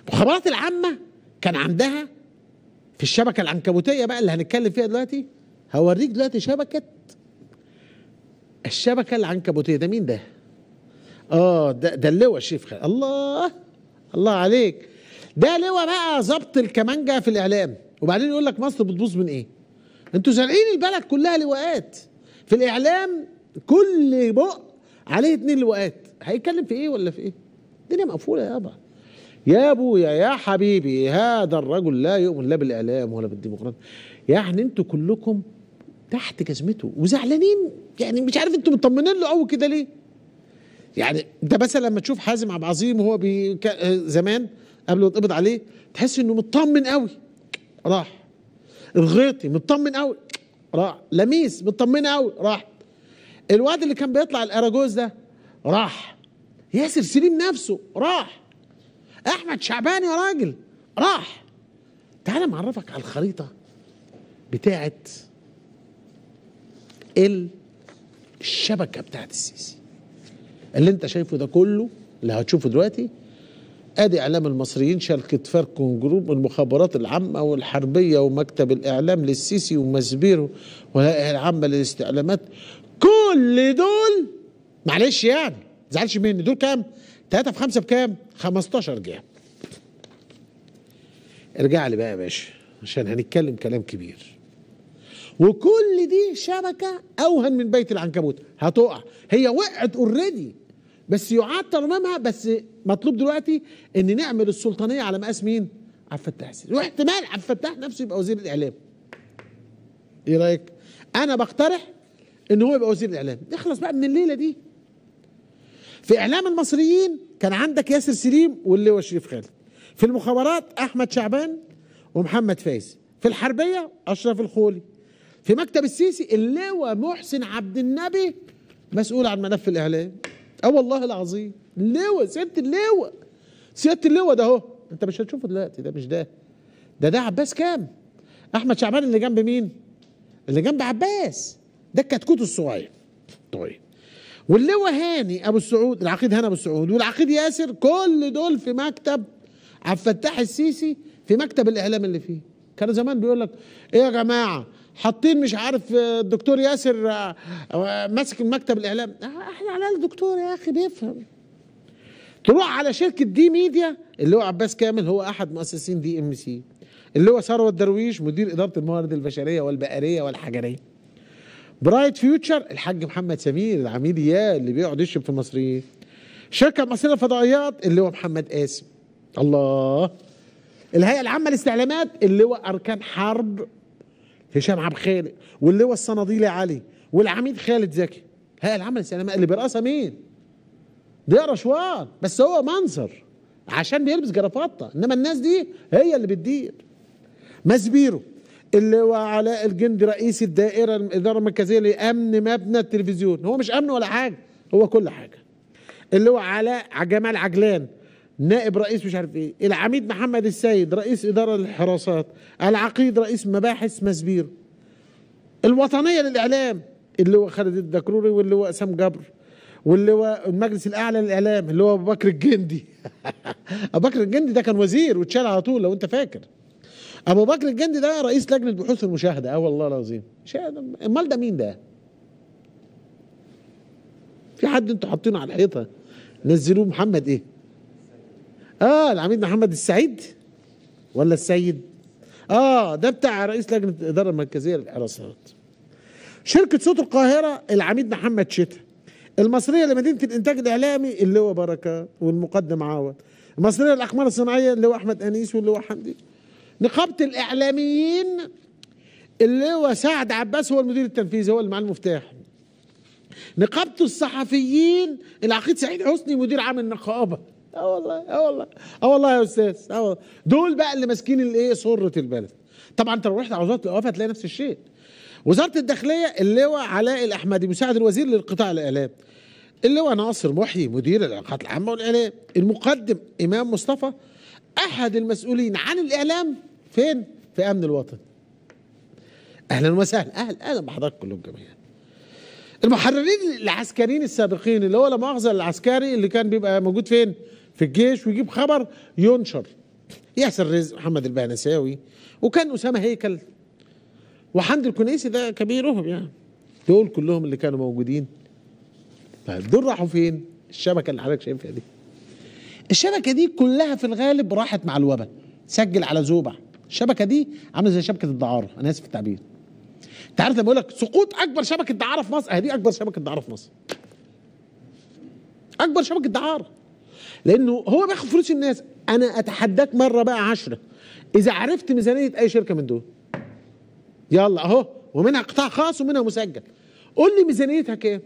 المخابرات العامه كان عندها في الشبكه العنكبوتيه بقى اللي هنتكلم فيها دلوقتي هوريك دلوقتي شبكه الشبكه العنكبوتيه ده مين ده؟ اه ده ده اللواء الشيف خالد الله الله عليك ده لواء بقى ظبط الكمانجه في الاعلام وبعدين يقول لك مصر بتبوظ من ايه؟ انتوا زارعين البلد كلها لواءات في الاعلام كل بق عليه اتنين لواءات هيتكلم في ايه ولا في ايه؟ الدنيا مقفوله يابا يا ابويا يا حبيبي هذا الرجل لا يؤمن لا بالاعلام ولا بالديمقراطيه يعني انتوا كلكم تحت جزمته وزعلانين يعني مش عارف انتوا مطمنين له قوي كده ليه؟ يعني انت مثلا لما تشوف حازم عبد العظيم وهو بي... ك- زمان قبل ما يتقبض عليه تحس انه مطمن قوي راح الغيطي مطمن قوي راح لميس مطمن قوي راح الواد اللي كان بيطلع الاراجوز ده راح ياسر سليم نفسه راح احمد شعبان يا راجل راح تعال معرفك على الخريطه بتاعت ال- الشبكه بتاعت السيسي اللي انت شايفه ده كله اللي هتشوفه دلوقتي ادي اعلام المصريين شركه فاركون جروب المخابرات العامه والحربيه ومكتب الاعلام للسيسي ومسبيره والهيئه العامه للاستعلامات كل دول معلش يعني ما تزعلش مني دول كام؟ 3 في 5 بكام؟ 15 جهه ارجع لي بقى يا باشا عشان هنتكلم كلام كبير وكل دي شبكه اوهن من بيت العنكبوت هتقع هي وقعت اوريدي بس يعاد ترميمها بس مطلوب دلوقتي ان نعمل السلطانيه على مقاس مين؟ عبد الفتاح السيسي واحتمال عبد الفتاح نفسه يبقى وزير الاعلام ايه رايك؟ انا بقترح ان هو يبقى وزير الاعلام نخلص بقى من الليله دي في اعلام المصريين كان عندك ياسر سليم واللواء شريف خالد في المخابرات احمد شعبان ومحمد فايز في الحربيه اشرف الخولي في مكتب السيسي اللواء محسن عبد النبي مسؤول عن ملف الاعلام اه والله العظيم لواء سياده اللواء سياده اللواء ده اهو انت مش هتشوفه دلوقتي ده مش ده ده ده عباس كام احمد شعبان اللي جنب مين اللي جنب عباس ده الكتكوت الصغير طيب واللواء هاني ابو السعود العقيد هاني ابو السعود والعقيد ياسر كل دول في مكتب عبد الفتاح السيسي في مكتب الاعلام اللي فيه كانوا زمان بيقول لك ايه يا جماعه حاطين مش عارف آه، الدكتور ياسر آه، آه، ماسك المكتب الاعلام آه، احنا على الأقل دكتور يا اخي بيفهم تروح على شركه دي ميديا اللي هو عباس كامل هو احد مؤسسين دي ام سي اللي هو ثروت درويش مدير اداره الموارد البشريه والبقريه والحجريه برايت فيوتشر الحاج محمد سمير العميد يا اللي بيقعد يشرب في المصريين الشركه المصريه للفضائيات اللي هو محمد قاسم الله الهيئه العامه للاستعلامات اللي هو اركان حرب هشام عبد خالق واللي هو الصناديلي علي والعميد خالد زكي الهيئه العامه للاستعلامات اللي بيرأسها مين؟ ضياء رشوان بس هو منظر عشان بيلبس جرافطه انما الناس دي هي اللي بتدير مسبيرو اللي هو علاء الجندي رئيس الدائره الاداره المركزيه لامن مبنى التلفزيون هو مش امن ولا حاجه هو كل حاجه اللي هو علاء جمال عجلان نائب رئيس مش عارف ايه العميد محمد السيد رئيس اداره الحراسات العقيد رئيس مباحث مسبيرو الوطنيه للاعلام اللي هو خالد الدكروري واللي هو اسام جبر واللي هو المجلس الاعلى للاعلام اللي هو ابو بكر الجندي ابو بكر الجندي ده كان وزير واتشال على طول لو انت فاكر ابو بكر الجندي ده رئيس لجنه بحوث المشاهده اه والله العظيم شاهد- امال ده مين ده في حد انتوا حاطينه على الحيطه نزلوه محمد ايه اه العميد محمد السعيد ولا السيد اه ده بتاع رئيس لجنه الاداره المركزيه للحراسات شركه صوت القاهره العميد محمد شتا المصريه لمدينه الانتاج الاعلامي اللي هو بركات والمقدم عوض المصريه للاقمار الصناعيه اللي هو احمد انيس واللي هو حمدي نقابه الاعلاميين اللي هو سعد عباس هو المدير التنفيذي هو اللي معاه المفتاح نقابه الصحفيين العقيد سعيد حسني مدير عام النقابه اه والله اه والله اه والله يا استاذ اه والله دول بقى اللي ماسكين الايه سره البلد طبعا انت لو رحت على وزاره الاوقاف هتلاقي نفس الشيء وزاره الداخليه اللي هو علاء الاحمدي مساعد الوزير للقطاع الاعلام اللي هو ناصر محيي مدير العلاقات العامه والاعلام المقدم امام مصطفى احد المسؤولين عن الاعلام فين في امن الوطن اهلا وسهلا اهلا اهلا بحضراتكم كلكم جميعا المحررين العسكريين السابقين اللي هو لا مؤاخذه العسكري اللي كان بيبقى موجود فين في الجيش ويجيب خبر ينشر ياسر رزق محمد البهنساوي وكان اسامه هيكل وحمد الكنيسي ده كبيرهم يعني دول كلهم اللي كانوا موجودين طيب دول راحوا فين؟ الشبكه اللي حضرتك شايفها دي الشبكه دي كلها في الغالب راحت مع الوباء سجل على زوبع الشبكه دي عامله زي شبكه الدعاره انا اسف في التعبير انت عارف لما بقول لك سقوط اكبر شبكه دعاره في مصر دي اكبر شبكه دعاره في مصر اكبر شبكه دعاره لانه هو بياخد فلوس الناس انا اتحداك مره بقى عشرة اذا عرفت ميزانيه اي شركه من دول يلا اهو ومنها قطاع خاص ومنها مسجل قول لي ميزانيتها كام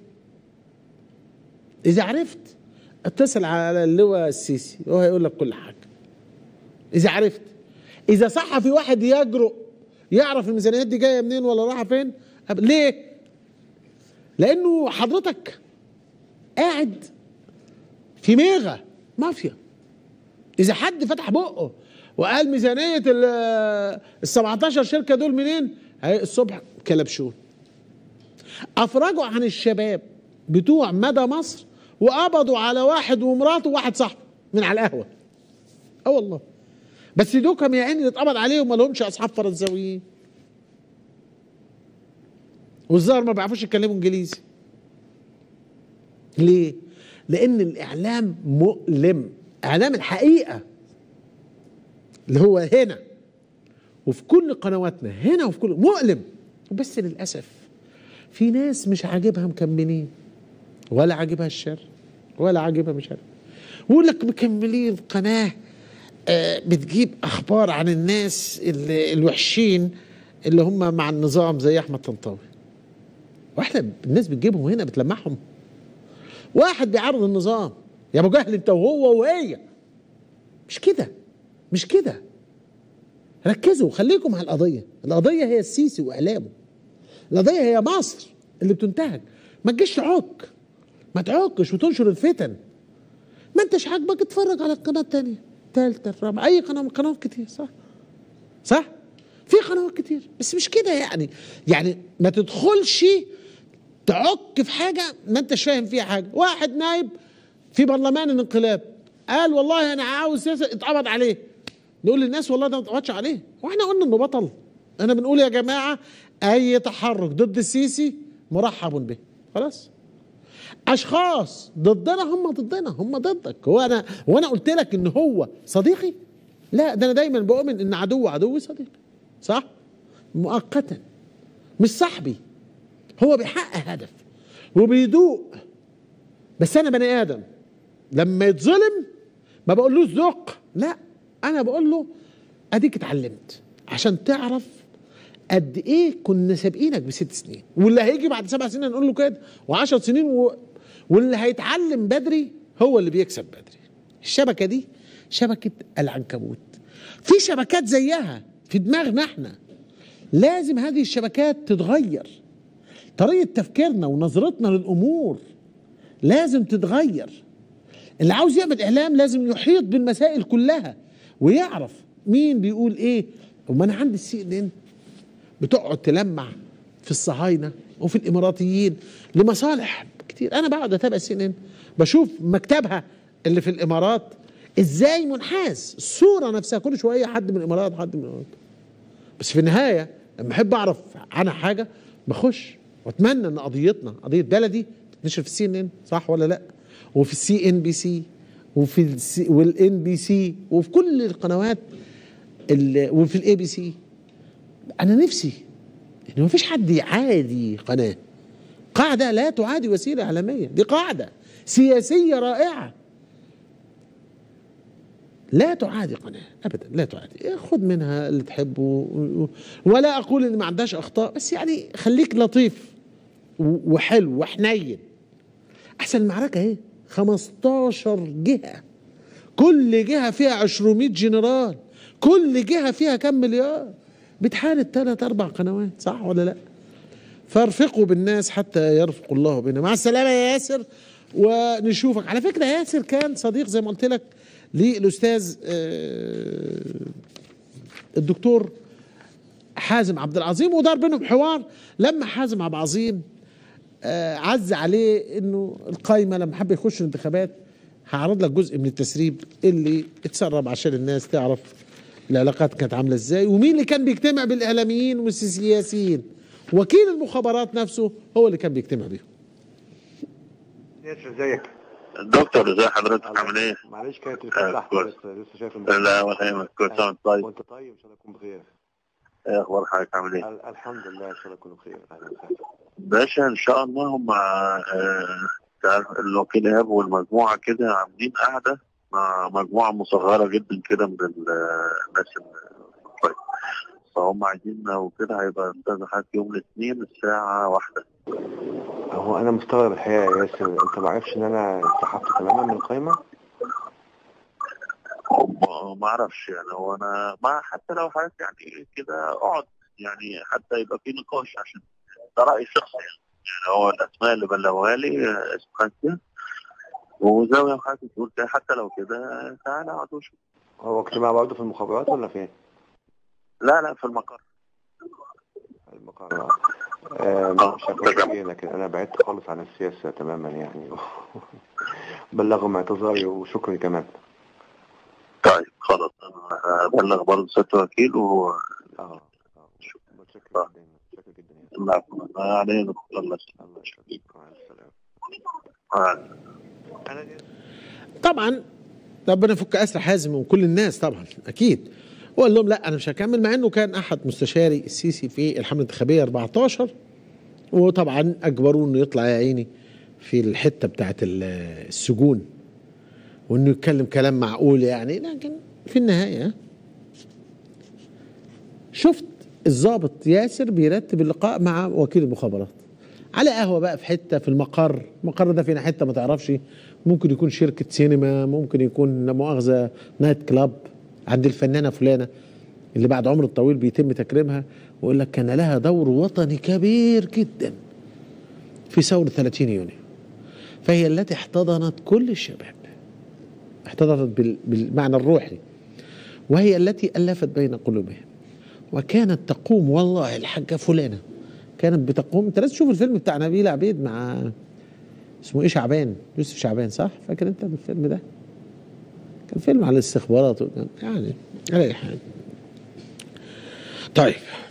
اذا عرفت اتصل على اللواء السيسي وهو هيقول لك كل حاجه اذا عرفت اذا صحفي واحد يجرؤ يعرف الميزانيات دي جايه منين ولا رايحه فين أب- ليه لانه حضرتك قاعد في ميغا مافيا اذا حد فتح بقه وقال ميزانيه ال ال 17 شركه دول منين هي الصبح كلبشون افرجوا عن الشباب بتوع مدى مصر وقبضوا على واحد ومراته وواحد صاحبه من على القهوه اه والله بس دوكم يا عيني اللي اتقبض عليهم ما لهمش اصحاب فرنساويين والظاهر ما بيعرفوش يتكلموا انجليزي ليه؟ لان الاعلام مؤلم اعلام الحقيقه اللي هو هنا وفي كل قنواتنا هنا وفي كل مؤلم بس للاسف في ناس مش عاجبها مكملين ولا عاجبها الشر ولا عاجبها مش عارف ويقول لك مكملين قناه آه، بتجيب اخبار عن الناس اللي الوحشين اللي هم مع النظام زي احمد طنطاوي واحنا الناس بتجيبهم هنا بتلمعهم واحد بيعرض النظام يا ابو جهل انت وهو وهي مش كده مش كده ركزوا خليكم على القضيه القضيه هي السيسي واعلامه القضيه هي مصر اللي بتنتهك ما تجيش تعك ما تعكش وتنشر الفتن ما انتش عاجبك اتفرج على القناه الثانيه الثالثه الرابعه اي قناه من قنوات كتير صح صح في قنوات كتير بس مش كده يعني يعني ما تدخلش تعك في حاجه ما انتش فاهم فيها حاجه واحد نايب في برلمان الانقلاب قال والله انا عاوز سياسه اتقبض عليه نقول للناس والله ده ما اتقبضش عليه واحنا قلنا انه بطل انا بنقول يا جماعه اي تحرك ضد السيسي مرحب به خلاص اشخاص ضدنا هم ضدنا هم ضدك هو انا وانا قلت لك ان هو صديقي لا ده انا دايما بؤمن ان عدو عدوي صديقي صح مؤقتا مش صاحبي هو بيحقق هدف وبيدوق بس انا بني ادم لما يتظلم ما بقولوش ذوق لا انا بقول له اديك اتعلمت عشان تعرف قد ايه كنا سابقينك بست سنين واللي هيجي بعد سبع سنين نقول له كده وعشر سنين و... واللي هيتعلم بدري هو اللي بيكسب بدري الشبكه دي شبكه العنكبوت في شبكات زيها في دماغنا احنا لازم هذه الشبكات تتغير طريقه تفكيرنا ونظرتنا للامور لازم تتغير اللي عاوز يعمل اعلام لازم يحيط بالمسائل كلها ويعرف مين بيقول ايه وما انا عندي السي ان ان بتقعد تلمع في الصهاينه وفي الاماراتيين لمصالح كتير انا بقعد اتابع السي ان ان بشوف مكتبها اللي في الامارات ازاي منحاز الصوره نفسها كل شويه حد من الامارات حد من الامارات بس في النهايه لما احب اعرف عنها حاجه بخش واتمنى ان قضيتنا قضيه بلدي تنشر في السي ان ان صح ولا لا وفي السي ان بي سي وفي السي والان بي سي وفي كل القنوات ال- وفي الاي بي سي انا نفسي ان مفيش حد يعادي قناه قاعده لا تعادي وسيله اعلاميه دي قاعده سياسيه رائعه لا تعادي قناه ابدا لا تعادي خد منها اللي تحبه و- و- ولا اقول ان ما عندهاش اخطاء بس يعني خليك لطيف و- وحلو وحنين احسن المعركه اهي 15 جهه كل جهه فيها 200 جنرال كل جهه فيها كم مليار بتحارب ثلاث اربع قنوات صح ولا لا فارفقوا بالناس حتى يرفق الله بنا مع السلامه يا ياسر ونشوفك على فكره ياسر كان صديق زي ما قلت لك للاستاذ آه، الدكتور حازم عبد العظيم ودار بينهم حوار لما حازم عبد العظيم آه، عز عليه انه القايمه لما حب يخش الانتخابات هعرض لك جزء من التسريب اللي اتسرب عشان الناس تعرف العلاقات كانت عامله ازاي ومين اللي كان بيجتمع بالاعلاميين والسياسيين وكيل المخابرات نفسه هو اللي كان بيجتمع بيهم ياسر ازيك؟ دكتور ازي حضرتك عامل ايه؟ معلش كانت آه، الفتحة كويس. بس لسه شايف لا ولا يهمك كل سنه وانت طيب وانت طيب ان شاء الله تكون بخير ايه اخبار حضرتك عامل ايه؟ ال- الحمد لله ان شاء الله تكون بخير اهلا وسهلا باشا ان شاء الله هم آه، تعرف الوكيل ايهاب والمجموعه كده عاملين قاعده مع مجموعه مصغره جدا كده من ال- الناس ال- طيب فهم عايزين وكده هيبقى استاذ حضرتك يوم الاثنين الساعه واحدة هو انا مستغرب الحقيقه يا ياسر انت ما عرفش ان انا انسحبت تماما من القائمه ما- ما اعرفش يعني هو انا ما حتى لو حضرتك يعني كده اقعد يعني حتى يبقى في نقاش عشان ده رايي الشخصي يعني, يعني هو الاسماء اللي بلغوها لي آه، اسمها كده وزاويه حضرتك تقول كده حتى لو كده تعالى اقعد وشوف هو اجتماع برضه في المخابرات ولا فين؟ لا لا في المقر المقر آه مش هقول ايه لكن انا بعدت خالص عن السياسه تماما يعني بلغهم اعتذاري وشكري كمان طيب خلاص انا هبلغ برضه سياده الوكيل و اه اه متشكر جدا متشكر جدا يا ياسر. لا علينا الله الله يسلمك يخليك مع السلامه آه. انا طبعا ربنا يفك اسر حازم وكل الناس طبعا اكيد وقال لهم لا انا مش هكمل مع انه كان احد مستشاري السيسي في الحمله الانتخابيه 14 وطبعا اجبروه انه يطلع يا عيني في الحته بتاعت ال- السجون وانه يتكلم كلام معقول يعني لكن في النهايه شفت الضابط ياسر بيرتب اللقاء مع وكيل المخابرات على قهوه بقى في حته في المقر المقر ده فينا حته ما تعرفش ممكن يكون شركه سينما ممكن يكون لا مؤاخذه نايت كلاب عند الفنانه فلانه اللي بعد عمر طويل بيتم تكريمها ويقول لك كان لها دور وطني كبير جدا في ثوره 30 يونيو فهي التي احتضنت كل الشباب احتضنت بال- بالمعنى الروحي وهي التي الفت بين قلوبهم وكانت تقوم والله الحاجه فلانه كانت بتقوم انت لازم تشوف الفيلم بتاع نبيل عبيد مع اسمه ايه شعبان يوسف شعبان صح فاكر انت الفيلم ده كان فيلم على الاستخبارات يعني على اي حال طيب